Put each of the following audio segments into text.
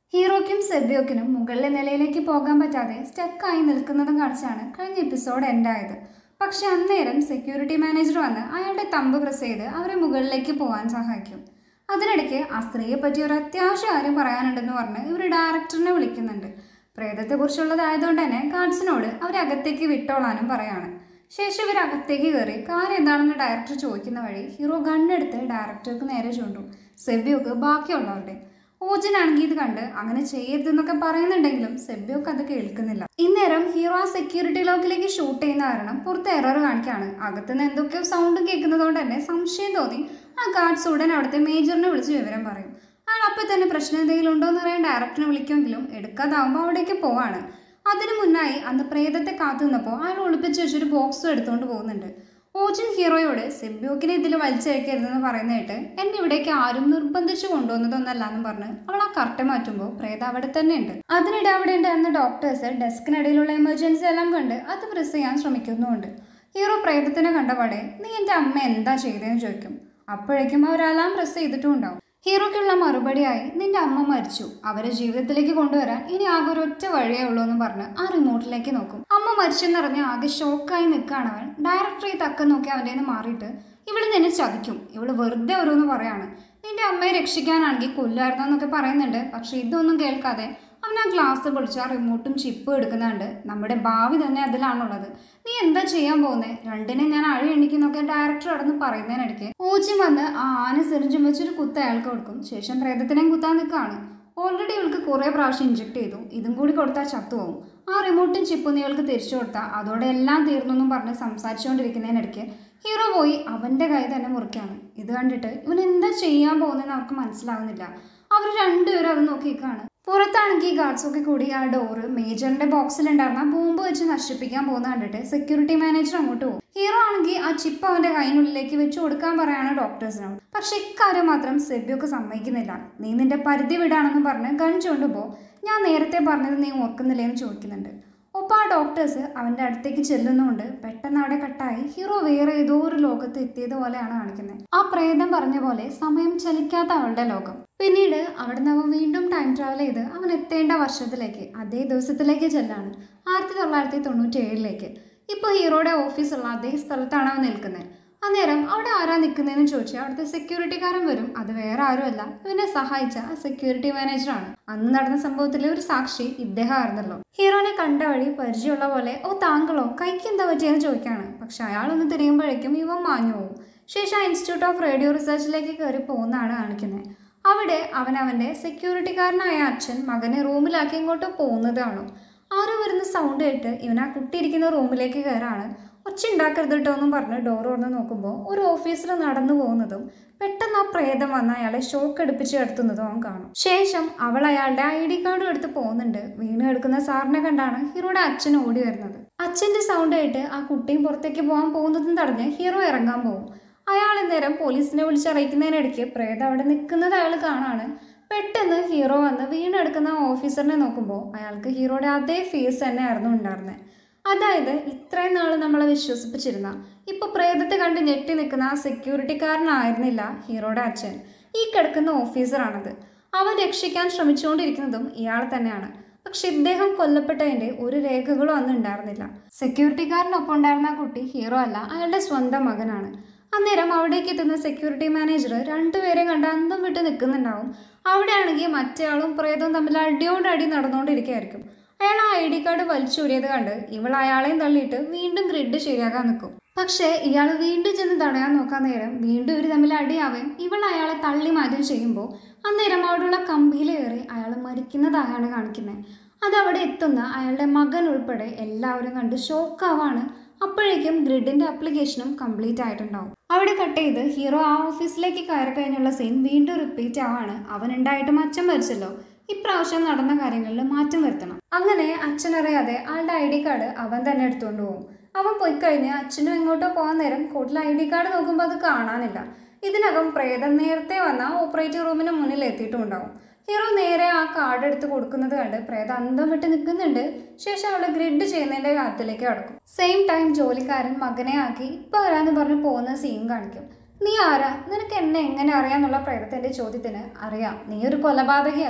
ഹീറോയ്ക്കും സെബിയോക്കിനും മുകളിലെ നിലയിലേക്ക് പോകാൻ പറ്റാതെ സ്റ്റക്കായി നിൽക്കുന്നതും കാണിച്ചാണ് കഴിഞ്ഞ എപ്പിസോഡ് എൻഡായത് പക്ഷെ അന്നേരം സെക്യൂരിറ്റി മാനേജർ വന്ന് അയാളുടെ തമ്പ് പ്രസ് ചെയ്ത് അവരെ മുകളിലേക്ക് പോകാൻ സഹായിക്കും അതിനിടയ്ക്ക് ആ സ്ത്രീയെ പറ്റി ഒരു അത്യാവശ്യ കാര്യം പറയാനുണ്ടെന്ന് പറഞ്ഞ് ഇവർ ഡയറക്ടറിനെ വിളിക്കുന്നുണ്ട് പ്രേതത്തെക്കുറിച്ചുള്ളതായതുകൊണ്ട് തന്നെ ഗാർഡ്സിനോട് അവരെ അകത്തേക്ക് വിട്ടോളാനും പറയാണ് ശേഷം ഇവർ അകത്തേക്ക് കയറി കാര്യം എന്താണെന്ന് ഡയറക്ടർ ചോദിക്കുന്ന വഴി ഹീറോ ഗണ്ണെടുത്ത് ഡയറക്ടർക്ക് നേരെ ചൂണ്ടും സെബിയോക്ക് ബാക്കിയുള്ളവരുടെ ഓജനാണെങ്കിൽ ഇത് കണ്ട് അങ്ങനെ ചെയ്യരുതെന്നൊക്കെ പറയുന്നുണ്ടെങ്കിലും സെബിയോക്ക് അത് കേൾക്കുന്നില്ല ഇന്നേരം ഹീറോ ആ സെക്യൂരിറ്റി ലോക്കിലേക്ക് ഷൂട്ട് ചെയ്യുന്ന കാരണം പുറത്ത് എറർ കാണിക്കാണ് അകത്തുനിന്ന് എന്തൊക്കെയോ സൗണ്ട് കേൾക്കുന്നതുകൊണ്ട് തന്നെ സംശയം തോന്നി ആ ഗാർഡ്സ് ഉടൻ അവിടുത്തെ മേജറിനെ വിളിച്ച് വിവരം പറയും അയാൾ അപ്പം തന്നെ പ്രശ്നം എന്തെങ്കിലും ഉണ്ടോ എന്ന് അറിയാൻ ഡയറക്ടറിനെ വിളിക്കുമെങ്കിലും എടുക്കാതാവുമ്പോൾ അവിടേക്ക് പോവാണ് അതിനു മുന്നായി അന്ന് പ്രേതത്തെ കാത്തു നിന്നപ്പോൾ അയാൾ ഒളിപ്പിച്ച് വെച്ചൊരു ബോക്സും എടുത്തുകൊണ്ട് പോകുന്നുണ്ട് ഓജൻ ഹീറോയോട് സെബ്യോക്കിനെ ഇതിൽ വലിച്ചയക്കരുതെന്ന് പറയുന്നതായിട്ട് എന്നെ ഇവിടേക്ക് ആരും നിർബന്ധിച്ചു കൊണ്ടുവന്നതൊന്നല്ല എന്ന് പറഞ്ഞ് അവൾ ആ കർട്ടൻ മാറ്റുമ്പോൾ പ്രേത അവിടെ തന്നെ ഉണ്ട് അതിനിടെ അവിടെ ഉണ്ടായിരുന്ന ഡോക്ടേഴ്സ് ഡെസ്കിനിടയിലുള്ള എമർജൻസി എല്ലാം കണ്ട് അത് പ്രസ് ചെയ്യാൻ ശ്രമിക്കുന്നുമുണ്ട് ഹീറോ പ്രേതത്തിനെ കണ്ടപാടെ നീ എൻ്റെ അമ്മ എന്താ ചെയ്തതെന്ന് ചോദിക്കും അപ്പോഴേക്കും അവർ അലാം പ്രസ് ചെയ്തിട്ടും ഉണ്ടാവും ഹീറോയ്ക്കുള്ള മറുപടിയായി നിന്റെ അമ്മ മരിച്ചു അവരെ ജീവിതത്തിലേക്ക് കൊണ്ടുവരാൻ ഇനി ആകെ ഒരു ഒറ്റ വഴിയേ ഉള്ളൂ എന്ന് പറഞ്ഞ് ആ റിമോട്ടിലേക്ക് നോക്കും അമ്മ മരിച്ചെന്നറിഞ്ഞ് ആകെ ഷോക്കായി നിൽക്കുകയാണ് അവൻ ഡയറക്ടറെ തക്ക നോക്കി അവൻ്റെ നിന്ന് മാറിയിട്ട് ഇവള് നിന്നെ ചതിക്കും ഇവള് വെറുതെ ഓരോന്ന് പറയാണ് നിന്റെ അമ്മയെ രക്ഷിക്കാനാണെങ്കിൽ കൊല്ലായിരുന്നു എന്നൊക്കെ പറയുന്നുണ്ട് പക്ഷെ ഇതൊന്നും കേൾക്കാതെ അവൻ ആ ഗ്ലാസ് പൊളിച്ച് ആ റിമോട്ടും ചിപ്പും എടുക്കുന്നുണ്ട് നമ്മുടെ ഭാവി തന്നെ അതിലാണുള്ളത് നീ എന്താ ചെയ്യാൻ പോകുന്നത് രണ്ടിനെ ഞാൻ അഴി എണ്ണിക്കുന്നൊക്കെ ഡയറക്ടർ അടന്ന് പറയുന്നതിനിടയ്ക്ക് ഊച്ചി വന്ന് ആ ആന സെറിഞ്ചും വെച്ചൊരു കുത്ത് അയാൾക്ക് കൊടുക്കും ശേഷം പ്രേതത്തിനെയും കുത്താൻ നിൽക്കുകയാണ് ഓൾറെഡി ഇവൾക്ക് കുറേ പ്രാവശ്യം ഇഞ്ചെക്ട് ചെയ്തു ഇതും കൂടി കൊടുത്താൽ ചത്തുപോകും ആ റിമോട്ടും ചിപ്പും നീ ഇവൾക്ക് തിരിച്ചു കൊടുത്താൽ അതോടെ എല്ലാം തീർന്നു എന്നും പറഞ്ഞ് സംസാരിച്ചുകൊണ്ടിരിക്കുന്നതിനിടയ്ക്ക് ഹീറോ പോയി അവൻ്റെ കൈ തന്നെ മുറിക്കാണ് ഇത് കണ്ടിട്ട് ഇവൻ എന്താ ചെയ്യാൻ പോകുന്നതെന്ന് അവർക്ക് മനസ്സിലാവുന്നില്ല അവർ രണ്ടുപേരും അത് നോക്കി നിൽക്കുകയാണ് പുറത്താണെങ്കിൽ ഗാർഡ്സ് ഒക്കെ കൂടി ആ ഡോറ് മേജറിന്റെ ബോക്സിലുണ്ടായിരുന്ന ബോംബ് വെച്ച് നശിപ്പിക്കാൻ പോകുന്ന കണ്ടിട്ട് സെക്യൂരിറ്റി മാനേജർ അങ്ങോട്ട് പോകും ഹീറോ ആണെങ്കിൽ ആ ചിപ്പ് അവന്റെ കൈനുള്ളിലേക്ക് വെച്ച് കൊടുക്കാൻ പറയാണ് ഡോക്ടേഴ്സിനോട് പക്ഷെ ഇക്കാര്യം മാത്രം സെബിയൊക്കെ സമ്മതിക്കുന്നില്ല നീ നിന്റെ പരിധി വിടാണെന്ന് പറഞ്ഞ് ഗൺ ചൂണ്ടുമ്പോൾ ഞാൻ നേരത്തെ പറഞ്ഞത് നീ ഓർക്കുന്നില്ലേ എന്ന് ചോദിക്കുന്നുണ്ട് ഒപ്പം ആ ഡോക്ടേഴ്സ് അവൻ്റെ അടുത്തേക്ക് ചെല്ലുന്നുകൊണ്ട് പെട്ടെന്ന് അവിടെ കട്ടായി ഹീറോ വേറെ ഏതോ ഒരു ലോകത്ത് എത്തിയത് പോലെയാണ് കാണിക്കുന്നത് ആ പ്രേതം പറഞ്ഞ പോലെ സമയം ചലിക്കാത്ത അവളുടെ ലോകം പിന്നീട് അവിടുന്ന് അവൻ വീണ്ടും ടൈം ട്രാവൽ ചെയ്ത് അവൻ എത്തേണ്ട വർഷത്തിലേക്ക് അതേ ദിവസത്തിലേക്ക് ചെല്ലാണ് ആയിരത്തി തൊള്ളായിരത്തി തൊണ്ണൂറ്റി ഏഴിലേക്ക് ഇപ്പോൾ ഹീറോയുടെ ഓഫീസുള്ള അതേ സ്ഥലത്താണ് അവൻ നിൽക്കുന്നത് അന്നേരം അവിടെ ആരാ നിൽക്കുന്നതെന്ന് ചോദിച്ചാൽ അവിടുത്തെ സെക്യൂരിറ്റിക്കാരൻ വരും അത് വേറെ ആരുമല്ല ഇവനെ സഹായിച്ച ആ സെക്യൂരിറ്റി മാനേജറാണ് അന്ന് നടന്ന സംഭവത്തിലെ ഒരു സാക്ഷി ഇദ്ദേഹം ആയിരുന്നല്ലോ ഹീറോനെ കണ്ട വഴി പരിചയമുള്ള പോലെ ഓ താങ്കളോ കൈക്ക് എന്താ പറ്റിയെന്ന് ചോദിക്കാണ് പക്ഷെ അയാളൊന്ന് തിരിയുമ്പോഴേക്കും ഇവൻ മാഞ്ഞു പോകും ശേഷം ഇൻസ്റ്റിറ്റ്യൂട്ട് ഓഫ് റേഡിയോ റിസർച്ചിലേക്ക് കയറി പോകുന്നതാണ് കാണിക്കുന്നത് അവിടെ അവൻ അവൻ്റെ സെക്യൂരിറ്റിക്കാരനായ അച്ഛൻ മകനെ റൂമിലാക്കി ഇങ്ങോട്ട് പോകുന്നത് കാണും ആരോ വരുന്ന സൗണ്ട് കേട്ട് ഇവൻ ആ കുട്ടി ഇരിക്കുന്ന റൂമിലേക്ക് കയറാണ് ഒച്ച ഉണ്ടാക്കരുത് കേട്ടോ എന്നും പറഞ്ഞ് ഡോർ തുറന്ന് നോക്കുമ്പോൾ ഒരു ഓഫീസർ നടന്നു പോകുന്നതും പെട്ടെന്ന് ആ പ്രേതം വന്ന് അയാളെ ഷോക്ക് എടുപ്പിച്ച് കിടത്തുന്നതും അവൻ കാണും ശേഷം അവൾ അയാളുടെ ഐ ഡി കാർഡും എടുത്ത് പോകുന്നുണ്ട് വീണ് കിടക്കുന്ന സാറിനെ കണ്ടാണ് ഹീറോയുടെ അച്ഛൻ ഓടി വരുന്നത് അച്ഛൻ്റെ സൗണ്ട് ആയിട്ട് ആ കുട്ടിയും പുറത്തേക്ക് പോകാൻ പോകുന്നതും തടഞ്ഞ് ഹീറോ ഇറങ്ങാൻ പോകും അയാൾ നേരം പോലീസിനെ വിളിച്ചറിയിക്കുന്നതിനിടയ്ക്ക് പ്രേതം അവിടെ നിൽക്കുന്നത് അയാൾ കാണാണ് പെട്ടെന്ന് ഹീറോ വന്ന് വീണെടുക്കുന്ന ആ ഓഫീസറിനെ നോക്കുമ്പോൾ അയാൾക്ക് ഹീറോയുടെ അതേ ഫേസ് തന്നെ ആയിരുന്നു ഉണ്ടായിരുന്നത് അതായത് ഇത്രയും നാൾ നമ്മളെ വിശ്വസിപ്പിച്ചിരുന്ന ഇപ്പൊ പ്രേതത്തെ കണ്ട് ഞെട്ടി നിൽക്കുന്ന ആ സെക്യൂരിറ്റിക്കാരനായിരുന്നില്ല ഹീറോയുടെ അച്ഛൻ ഈ കിടക്കുന്ന ഓഫീസറാണത് അവൻ രക്ഷിക്കാൻ ശ്രമിച്ചുകൊണ്ടിരിക്കുന്നതും ഇയാൾ തന്നെയാണ് പക്ഷെ ഇദ്ദേഹം കൊല്ലപ്പെട്ടതിന്റെ ഒരു രേഖകളും അന്ന് ഉണ്ടായിരുന്നില്ല സെക്യൂരിറ്റിക്കാരനൊപ്പം ഉണ്ടായിരുന്ന ആ കുട്ടി ഹീറോ അല്ല അയാളുടെ സ്വന്തം മകനാണ് അന്നേരം അവിടേക്ക് എത്തുന്ന സെക്യൂരിറ്റി മാനേജർ രണ്ടുപേരെയും കണ്ട് അന്തം വിട്ട് നിൽക്കുന്നുണ്ടാവും അവിടെയാണെങ്കിൽ മറ്റേയാളും പ്രേതവും തമ്മിൽ അടിയോട് അടി നടന്നുകൊണ്ടിരിക്കുകയായിരിക്കും അയാൾ ആ ഐ ഡി കാർഡ് വലിച്ചൂരിയത് കണ്ട് ഇവൾ അയാളെയും തള്ളിയിട്ട് വീണ്ടും ഗ്രിഡ് ശരിയാക്കാൻ നിൽക്കും പക്ഷേ ഇയാൾ വീണ്ടും ചെന്ന് തടയാൻ നോക്കാൻ നേരം വീണ്ടും ഇവർ തമ്മിൽ അടിയാവുകയും ഇവൾ അയാളെ തള്ളി മാറ്റുകയും ചെയ്യുമ്പോൾ അന്നേരം അവിടെയുള്ള കമ്പിയിൽ കയറി അയാൾ മരിക്കുന്നതായാണ് കാണിക്കുന്നത് അത് അവിടെ എത്തുന്ന അയാളുടെ മകൻ ഉൾപ്പെടെ എല്ലാവരും കണ്ട് ഷോക്കാവാണ് അപ്പോഴേക്കും ഗ്രിഡിന്റെ ആപ്ലിക്കേഷനും കംപ്ലീറ്റ് ആയിട്ടുണ്ടാവും അവിടെ കട്ട് ചെയ്ത് ഹീറോ ആ ഓഫീസിലേക്ക് കയറി കഴിഞ്ഞുള്ള സീൻ വീണ്ടും റിപ്പീറ്റ് ആവാണ് അവൻ ഉണ്ടായിട്ടും അച്ഛൻ മരിച്ചല്ലോ ഇപ്രാവശ്യം നടന്ന കാര്യങ്ങളിൽ മാറ്റം വരുത്തണം അങ്ങനെ അച്ഛനറിയാതെ ആളുടെ ഐ ഡി കാർഡ് അവൻ തന്നെ എടുത്തുകൊണ്ട് പോകും അവൻ പോയി കഴിഞ്ഞ് അച്ഛനും എങ്ങോട്ടോ പോകാൻ നേരം കോട്ടിൽ ഐ ഡി കാർഡ് നോക്കുമ്പോൾ അത് കാണാനില്ല ഇതിനകം പ്രേതം നേരത്തെ വന്ന ഓപ്പറേറ്റിംഗ് റൂമിന് മുന്നിൽ എത്തിയിട്ടുണ്ടാവും ഹീറോ നേരെ ആ കാർഡ് എടുത്ത് കൊടുക്കുന്നത് കണ്ട് പ്രേത അന്തം വിട്ട് നിൽക്കുന്നുണ്ട് ശേഷം അവളെ ഗ്രിഡ് ചെയ്യുന്നതിന്റെ കാര്യത്തിലേക്ക് കടക്കും സെയിം ടൈം ജോലിക്കാരൻ മകനെ ആക്കി ഇപ്പൊ വരാന്ന് പറഞ്ഞ് പോകുന്ന സീൻ കാണിക്കും നീ ആരാ നിനക്ക് എന്നെ എങ്ങനെ അറിയാന്നുള്ള പ്രേതത്തിന്റെ ചോദ്യത്തിന് അറിയാം നീ ഒരു കൊലപാതകയല്ലേ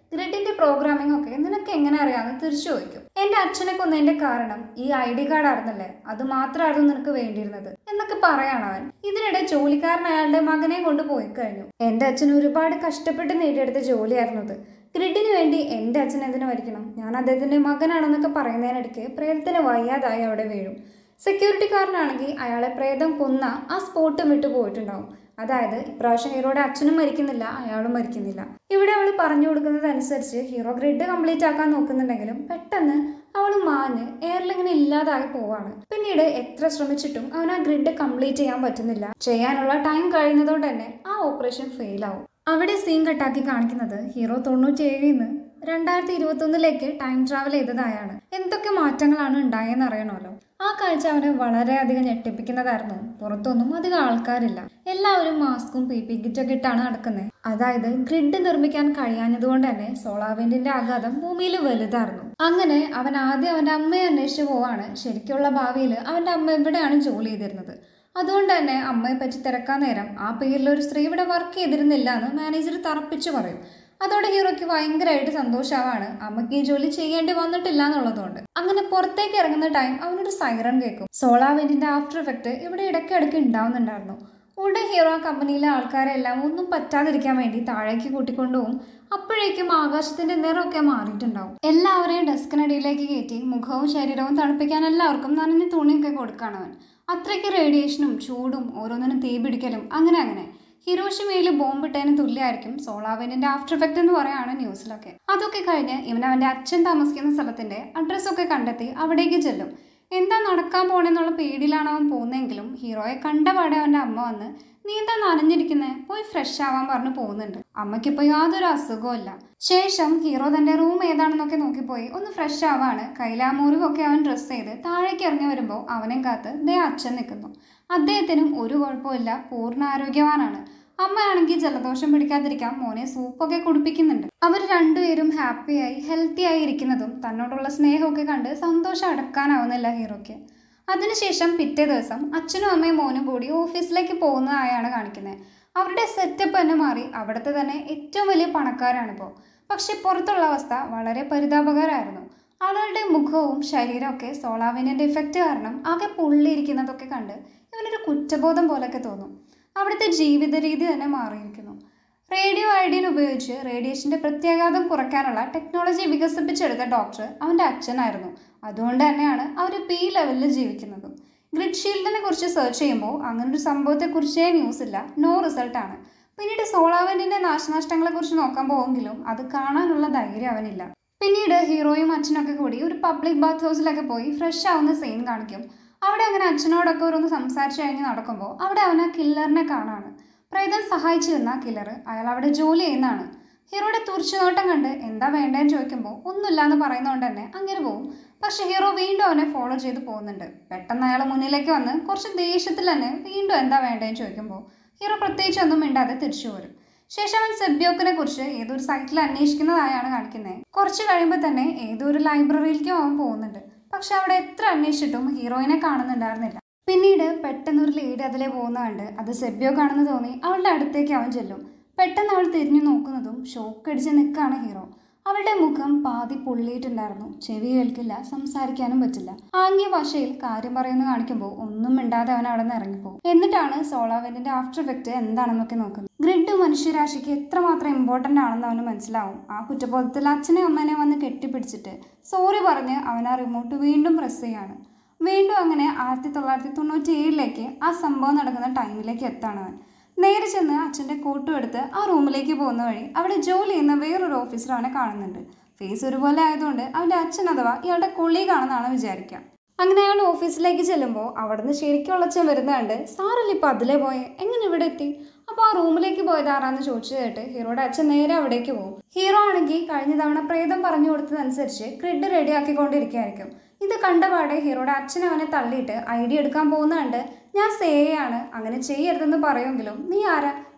ഗ്രിഡിന്റെ പ്രോഗ്രാമിംഗ് ഒക്കെ നിനക്ക് എങ്ങനെ അറിയാമെന്ന് തിരിച്ചു ചോദിക്കും എന്റെ അച്ഛനെ കൊന്നതിന്റെ കാരണം ഈ ഐ ഡി കാർഡ് ആയിരുന്നല്ലേ അത് മാത്രമായിരുന്നു നിനക്ക് വേണ്ടിയിരുന്നത് എന്നൊക്കെ പറയാണ് അവൻ ഇതിനിടെ ജോലിക്കാരൻ അയാളുടെ മകനെ കൊണ്ട് പോയി കഴിഞ്ഞു എന്റെ അച്ഛൻ ഒരുപാട് കഷ്ടപ്പെട്ട് നേടിയെടുത്ത ജോലിയായിരുന്നു അത് ഗ്രിഡിന് വേണ്ടി എൻ്റെ അച്ഛൻ എന്തിനു മരിക്കണം ഞാൻ അദ്ദേഹത്തിൻ്റെ മകനാണെന്നൊക്കെ പറയുന്നതിനിടയ്ക്ക് പ്രേതത്തിന് വയ്യാതായി അവിടെ വീഴും സെക്യൂരിറ്റിക്കാരനാണെങ്കിൽ അയാളെ പ്രേതം കൊന്ന ആ സ്പോട്ട് വിട്ടു പോയിട്ടുണ്ടാവും അതായത് ഇപ്രാവശ്യം ഹീറോയുടെ അച്ഛനും മരിക്കുന്നില്ല അയാളും മരിക്കുന്നില്ല ഇവിടെ അവൾ പറഞ്ഞു കൊടുക്കുന്നത് അനുസരിച്ച് ഹീറോ ഗ്രിഡ് കംപ്ലീറ്റ് ആക്കാൻ നോക്കുന്നുണ്ടെങ്കിലും പെട്ടെന്ന് അവൾ മാഞ്ഞ് എയറിലിങ്ങനെ ഇല്ലാതായി പോവാണ് പിന്നീട് എത്ര ശ്രമിച്ചിട്ടും അവൻ ആ ഗ്രിഡ് കംപ്ലീറ്റ് ചെയ്യാൻ പറ്റുന്നില്ല ചെയ്യാനുള്ള ടൈം കഴിയുന്നതുകൊണ്ട് തന്നെ ആ ഓപ്പറേഷൻ ഫെയിൽ ആവും അവിടെ സീൻ കട്ടാക്കി കാണിക്കുന്നത് ഹീറോ തൊണ്ണൂറ്റിയേഴിൽ നിന്ന് രണ്ടായിരത്തി ഇരുപത്തൊന്നിലേക്ക് ടൈം ട്രാവൽ ചെയ്തതായാണ് എന്തൊക്കെ മാറ്റങ്ങളാണ് ഉണ്ടായെന്ന് അറിയണമല്ലോ ആ കാഴ്ച അവനെ വളരെയധികം ഞെട്ടിപ്പിക്കുന്നതായിരുന്നു പുറത്തൊന്നും അധികം ആൾക്കാരില്ല എല്ലാവരും മാസ്കും പി പി കിറ്റൊക്കെ ഇട്ടാണ് നടക്കുന്നത് അതായത് ഗ്രിഡ് നിർമ്മിക്കാൻ കഴിയാഞ്ഞതുകൊണ്ട് തന്നെ സോളാവിൻഡിന്റെ ആഘാതം ഭൂമിയിൽ വലുതായിരുന്നു അങ്ങനെ അവൻ ആദ്യം അവന്റെ അമ്മയെ അന്വേഷിച്ചു പോവാണ് ശരിക്കുള്ള ഭാവിയിൽ അവന്റെ അമ്മ എവിടെയാണ് ജോലി ചെയ്തിരുന്നത് അതുകൊണ്ട് തന്നെ അമ്മയെ പറ്റി തിരക്കാൻ നേരം ആ പേരിൽ ഒരു സ്ത്രീ ഇവിടെ വർക്ക് ചെയ്തിരുന്നില്ല എന്ന് മാനേജർ തറപ്പിച്ചു പറയും അതോടെ ഹീറോയ്ക്ക് ഭയങ്കരമായിട്ട് സന്തോഷമാവാണ് അമ്മയ്ക്ക് ഈ ജോലി ചെയ്യേണ്ടി വന്നിട്ടില്ല എന്നുള്ളതുകൊണ്ട് അങ്ങനെ പുറത്തേക്ക് ഇറങ്ങുന്ന ടൈം അവനൊരു സൈറൺ കേൾക്കും സോളാവെന്റിന്റെ ആഫ്റ്റർ എഫക്റ്റ് ഇവിടെ ഇടയ്ക്കിടയ്ക്ക് ഉണ്ടാവുന്നുണ്ടായിരുന്നു ഉടനെ ഹീറോ ആ കമ്പനിയിലെ ആൾക്കാരെല്ലാം ഒന്നും പറ്റാതിരിക്കാൻ വേണ്ടി താഴേക്ക് കൂട്ടിക്കൊണ്ടുപോകും അപ്പോഴേക്കും ആകാശത്തിന്റെ നിറമൊക്കെ മാറിയിട്ടുണ്ടാവും എല്ലാവരെയും ഡെസ്കിനടിയിലേക്ക് കയറ്റി മുഖവും ശരീരവും തണുപ്പിക്കാൻ എല്ലാവർക്കും നനഞ്ഞ തുണിയൊക്കെ കൊടുക്കാണ് അവൻ അത്രയ്ക്ക് റേഡിയേഷനും ചൂടും ഓരോന്നിനും തീ പിടിക്കലും അങ്ങനെ അങ്ങനെ ഹിരോഷിമയിൽ ബോംബിട്ടതിന് തുല്യമായിരിക്കും സോളാവിൻ്റെ ആഫ്റ്റർ എഫക്റ്റ് എന്ന് പറയാണ് ന്യൂസിലൊക്കെ അതൊക്കെ കഴിഞ്ഞ് ഇവൻ അവൻ്റെ അച്ഛൻ താമസിക്കുന്ന സ്ഥലത്തിൻ്റെ അഡ്രസ്സൊക്കെ കണ്ടെത്തി അവിടേക്ക് ചെല്ലും എന്താ നടക്കാൻ പോണെന്നുള്ള പേടിയിലാണ് അവൻ പോകുന്നതെങ്കിലും ഹീറോയെ കണ്ടപാടെ അവൻ്റെ അമ്മ വന്ന് നീ എന്താ നനഞ്ഞിരിക്കുന്നേ പോയി ഫ്രഷ് ആവാൻ പറഞ്ഞ് പോകുന്നുണ്ട് അമ്മയ്ക്കിപ്പോൾ യാതൊരു അസുഖവും ഇല്ല ശേഷം ഹീറോ തൻ്റെ റൂം ഏതാണെന്നൊക്കെ നോക്കിപ്പോയി ഒന്ന് ഫ്രഷ് ആവാണ് കയ്യിലാ മുറിവൊക്കെ അവൻ ഡ്രസ്സ് ചെയ്ത് താഴേക്ക് ഇറങ്ങി വരുമ്പോൾ അവനെയും കാത്ത് ദേ അച്ഛൻ നിൽക്കുന്നു അദ്ദേഹത്തിനും ഒരു കുഴപ്പമില്ല പൂർണ്ണ ആരോഗ്യവാനാണ് അമ്മയാണെങ്കിൽ ജലദോഷം പിടിക്കാതിരിക്കാൻ മോനെ സൂപ്പൊക്കെ കുടിപ്പിക്കുന്നുണ്ട് അവർ രണ്ടുപേരും ഹാപ്പിയായി ഹെൽത്തി ആയി ഇരിക്കുന്നതും തന്നോടുള്ള സ്നേഹമൊക്കെ കണ്ട് സന്തോഷം അടക്കാനാവുന്നില്ല ഹീറോയ്ക്ക് അതിനുശേഷം പിറ്റേ ദിവസം അച്ഛനും അമ്മയും മോനും കൂടി ഓഫീസിലേക്ക് പോകുന്നതായാണ് കാണിക്കുന്നത് അവരുടെ സെറ്റപ്പ് തന്നെ മാറി അവിടുത്തെ തന്നെ ഏറ്റവും വലിയ പണക്കാരാണിപ്പോൾ പക്ഷെ പുറത്തുള്ള അവസ്ഥ വളരെ പരിതാപകരമായിരുന്നു ആളുകളുടെ മുഖവും ശരീരമൊക്കെ സോളാവിനിൻ്റെ ഇഫക്റ്റ് കാരണം ആകെ പൊള്ളിയിരിക്കുന്നതൊക്കെ കണ്ട് ഇവനൊരു കുറ്റബോധം പോലൊക്കെ തോന്നും അവിടുത്തെ ജീവിത രീതി തന്നെ മാറിയിരിക്കുന്നു റേഡിയോ ഐഡിയൻ ഉപയോഗിച്ച് റേഡിയേഷൻ്റെ പ്രത്യാഘാതം കുറയ്ക്കാനുള്ള ടെക്നോളജി വികസിപ്പിച്ചെടുത്ത ഡോക്ടർ അവൻ്റെ അച്ഛനായിരുന്നു അതുകൊണ്ട് തന്നെയാണ് അവർ പി ലെവലിൽ ജീവിക്കുന്നതും ഗ്രിഡ് ഷീൽഡിനെ കുറിച്ച് സെർച്ച് ചെയ്യുമ്പോൾ അങ്ങനൊരു സംഭവത്തെക്കുറിച്ചേ ന്യൂസ് ഇല്ല നോ റിസൾട്ടാണ് പിന്നീട് സോളാവെന്റിന്റെ നാശനഷ്ടങ്ങളെക്കുറിച്ച് നോക്കാൻ പോകുമെങ്കിലും അത് കാണാനുള്ള ധൈര്യം അവനില്ല പിന്നീട് ഹീറോയും അച്ഛനൊക്കെ കൂടി ഒരു പബ്ലിക് ബാത്ത് ഹൗസിലൊക്കെ പോയി ഫ്രഷ് ആവുന്ന സീൻ കാണിക്കും അവിടെ അങ്ങനെ അച്ഛനോടൊക്കെ ഓരോന്ന് സംസാരിച്ച് കഴിഞ്ഞ് നടക്കുമ്പോൾ അവിടെ അവൻ ആ കില്ലറിനെ കാണാണ് പ്രേതം സഹായിച്ചു തന്ന കില്ലർ അയാൾ അവിടെ ജോലി ചെയ്യുന്നതാണ് ഹീറോയുടെ തുറിച്ചുനോട്ടം കണ്ട് എന്താ വേണ്ടതെന്ന് ചോദിക്കുമ്പോൾ ഒന്നുമില്ല എന്ന് പറയുന്നതുകൊണ്ട് തന്നെ അങ്ങനെ പോകും പക്ഷെ ഹീറോ വീണ്ടും അവനെ ഫോളോ ചെയ്ത് പോകുന്നുണ്ട് പെട്ടെന്ന് അയാൾ മുന്നിലേക്ക് വന്ന് കുറച്ച് ദേഷ്യത്തിൽ തന്നെ വീണ്ടും എന്താ വേണ്ടതെന്ന് ചോദിക്കുമ്പോൾ ഹീറോ പ്രത്യേകിച്ച് ഒന്നും മിണ്ടാതെ തിരിച്ചു പോരും ശേഷം അവൻ സെബ്യോക്കിനെ കുറിച്ച് ഏതൊരു സൈറ്റിൽ അന്വേഷിക്കുന്നതായാണ് കാണിക്കുന്നത് കുറച്ച് കഴിയുമ്പോൾ തന്നെ ഏതോ ഒരു ലൈബ്രറിയിലേക്കും അവൻ പോകുന്നുണ്ട് പക്ഷെ അവിടെ എത്ര അന്വേഷിച്ചിട്ടും ഹീറോയിനെ കാണുന്നുണ്ടായിരുന്നില്ല പിന്നീട് പെട്ടെന്ന് ഒരു ലേഡി അതിലെ പോകുന്ന കണ്ട് അത് സെബ്യോക്കാണെന്ന് തോന്നി അവളുടെ അടുത്തേക്ക് അവൻ ചെല്ലും പെട്ടെന്ന് അവൾ തിരിഞ്ഞു നോക്കുന്നതും ഷോക്ക് അടിച്ച് നിൽക്കുകയാണ് ഹീറോ അവളുടെ മുഖം പാതി പൊള്ളിയിട്ടുണ്ടായിരുന്നു ചെവി കേൾക്കില്ല സംസാരിക്കാനും പറ്റില്ല ആംഗ്യ ഭാഷയിൽ കാര്യം പറയുന്ന കാണിക്കുമ്പോൾ ഒന്നും മിണ്ടാതെ അവൻ അവിടെ നിന്ന് ഇറങ്ങിപ്പോകും എന്നിട്ടാണ് സോളാവെന്റിന്റെ ആഫ്റ്റർ എഫക്റ്റ് എന്താണെന്നൊക്കെ നോക്കുന്നത് ഗ്രിഡ് മനുഷ്യരാശിക്ക് എത്രമാത്രം ഇമ്പോർട്ടൻ്റ് ആണെന്ന് അവന് മനസ്സിലാവും ആ കുറ്റബോധത്തിൽ അച്ഛനെ അമ്മേനെ വന്ന് കെട്ടിപ്പിടിച്ചിട്ട് സോറി പറഞ്ഞ് അവൻ ആ റിമോട്ട് വീണ്ടും പ്രസ് ചെയ്യാണ് വീണ്ടും അങ്ങനെ ആയിരത്തി തൊള്ളായിരത്തി തൊണ്ണൂറ്റി ഏഴിലേക്ക് ആ സംഭവം നടക്കുന്ന ടൈമിലേക്ക് എത്താണ് അവൻ നേരെ ചെന്ന് അച്ഛൻ്റെ കോട്ടും എടുത്ത് ആ റൂമിലേക്ക് പോകുന്ന വഴി അവിടെ ജോലി ചെയ്യുന്ന വേറൊരു ഓഫീസർ അവനെ കാണുന്നുണ്ട് ഫേസ് ഒരുപോലെ ആയതുകൊണ്ട് അവൻ്റെ അച്ഛൻ അഥവാ ഇയാളുടെ കൊളീഗാണെന്നാണ് വിചാരിക്കുക അങ്ങനെ അയാൾ ഓഫീസിലേക്ക് ചെല്ലുമ്പോൾ അവിടുന്ന് ശരിക്കും ഉള്ളച്ചൻ വരുന്നുണ്ട് സാറല്ലേ ഇപ്പം അതിലേ പോയെ എങ്ങനെ ഇവിടെ എത്തി അപ്പോൾ ആ റൂമിലേക്ക് പോയത് ആരാന്ന് ചോദിച്ചു കേട്ട് ഹീറോയുടെ അച്ഛൻ നേരെ അവിടേക്ക് പോകും ഹീറോ ആണെങ്കിൽ കഴിഞ്ഞ തവണ പ്രേതം പറഞ്ഞു കൊടുത്തതനുസരിച്ച് ക്രിഡ് റെഡിയാക്കിക്കൊണ്ടിരിക്കുകയായിരിക്കും ഇത് കണ്ടപാടെ ഹീറോയുടെ അച്ഛൻ അവനെ തള്ളിയിട്ട് ഐ ഡി എടുക്കാൻ പോകുന്ന കണ്ട് ഞാൻ സേയാണ് അങ്ങനെ ചെയ്യരുതെന്ന് പറയുമെങ്കിലും നീ ആരാ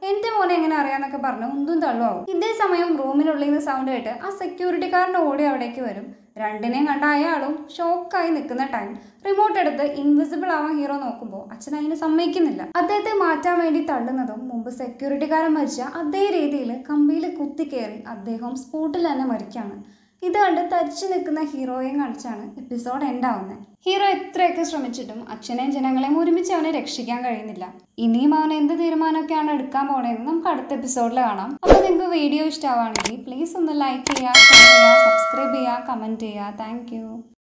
എന്റെ മോനെ എങ്ങനെ അറിയാന്നൊക്കെ പറഞ്ഞ് ഉന്തും തള്ളുവാകും ഇതേ സമയം റൂമിനുള്ളിൽ നിന്ന് സൗണ്ട് കേട്ട് ആ സെക്യൂരിറ്റിക്കാരൻ ഓടി അവിടേക്ക് വരും രണ്ടിനെയും കണ്ട അയാളും ഷോക്കായി നിൽക്കുന്ന ടൈം റിമോട്ട് എടുത്ത് ഇൻവിസിബിൾ ആവാൻ ഹീറോ നോക്കുമ്പോൾ അച്ഛൻ അതിന് സമ്മതിക്കുന്നില്ല അദ്ദേഹത്തെ മാറ്റാൻ വേണ്ടി തള്ളുന്നതും മുമ്പ് സെക്യൂരിറ്റിക്കാരൻ മരിച്ച അതേ രീതിയിൽ കമ്പിയിൽ കുത്തിക്കയറി അദ്ദേഹം സ്പോട്ടിൽ തന്നെ മരിക്കാണ് ഇത് കണ്ട് തരിച്ചു നിൽക്കുന്ന ഹീറോയെയും കാണിച്ചാണ് എപ്പിസോഡ് എൻഡ് ആവുന്നത് ഹീറോ എത്രയൊക്കെ ശ്രമിച്ചിട്ടും അച്ഛനെയും ജനങ്ങളെയും ഒരുമിച്ച് അവനെ രക്ഷിക്കാൻ കഴിയുന്നില്ല ഇനിയും അവൻ എന്ത് തീരുമാനമൊക്കെയാണ് എടുക്കാൻ പോണതെന്ന് നമുക്ക് അടുത്ത എപ്പിസോഡിൽ കാണാം അപ്പോൾ നിങ്ങൾക്ക് വീഡിയോ ഇഷ്ടമാവുകയാണെങ്കിൽ പ്ലീസ് ഒന്ന് ലൈക്ക് ചെയ്യുക ഷെയർ ചെയ്യുക സബ്സ്ക്രൈബ് ചെയ്യുക കമൻറ്റ് ചെയ്യുക താങ്ക്